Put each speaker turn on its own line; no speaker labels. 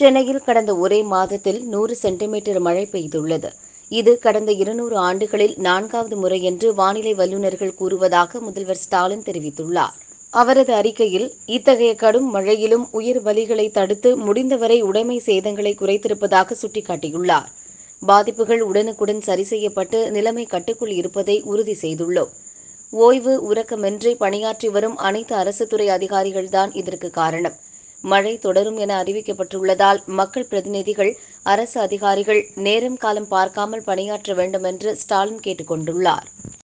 சென்னையில் கடந்த ஒரே மாதத்தில் நூறு சென்டிமீட்டர் மழை பெய்துள்ளது இது கடந்த இருநூறு ஆண்டுகளில் நான்காவது முறை என்று வானிலை வல்லுநர்கள் கூறுவதாக முதல்வர் ஸ்டாலின் தெரிவித்துள்ளார் அவரது அறிக்கையில் இத்தகைய கடும் மழையிலும் உயிர் பலிகளை தடுத்து முடிந்தவரை உடைமை சேதங்களை குறைத்திருப்பதாக சுட்டிக்காட்டியுள்ளார் பாதிப்புகள் உடனுக்குடன் சரி செய்யப்பட்டு நிலைமை கட்டுக்குள் இருப்பதை உறுதி செய்துள்ளோம் ஓய்வு உறக்கமின்றி பணியாற்றி வரும் அனைத்து அரசு துறை அதிகாரிகள்தான் இதற்கு காரணம் மழை தொடரும் என அறிவிக்கப்பட்டுள்ளதால் மக்கள் பிரதிநிதிகள் அரசு அதிகாரிகள் நேரம் காலம் பார்க்காமல் பணியாற்ற வேண்டும் என்று ஸ்டாலின் கேட்டுக் கொண்டுள்ளார்